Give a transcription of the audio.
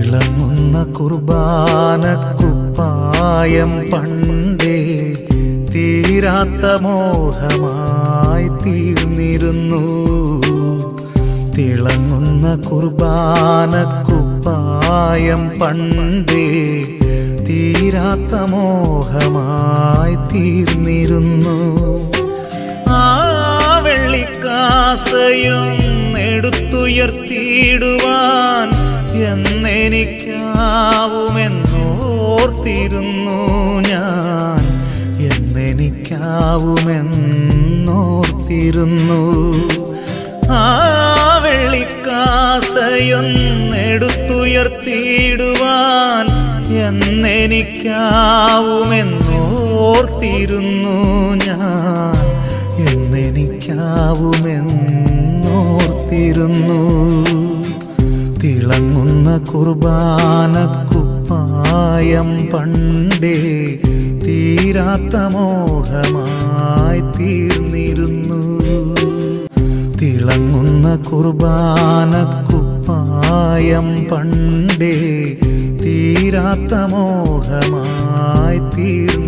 തിളങ്ങുന്ന കുർബാനക്കുപ്പായം പണ്ടേ തീരാത്ത മോഹമായി തീർന്നിരുന്നു തിളങ്ങുന്ന കുർബാനക്കുപ്പായം പണ്ടേ തീരാത്ത മോഹമായി തീർന്നിരുന്നു ആ വെള്ളിക്കാസയും എടുത്തുയർത്തിയിടുവാൻ എന്നെനിക്കാവുമെന്നോർത്തിരുന്നു ഞാൻ എന്നെനിക്കാവുമെന്നോർത്തിരുന്നു ആ വെള്ളിക്കാസയൊന്നെടുത്തുയർത്തിയിടുവാൻ എന്നെനിക്കാവുമെന്നോർത്തിരുന്നു ഞാൻ എന്നെനിക്കാവുമെന്നോർത്തിരുന്നു തിളങ്ങുന്ന കുർബാനക്കുപ്പായം പണ്ടേ തീരാത്ത മോഹമായി തീർന്നിരുന്നു തിളങ്ങുന്ന കുർബാനക്കുപ്പായം പണ്ടേ തീരാത്ത മോഹമായി തീർന്നു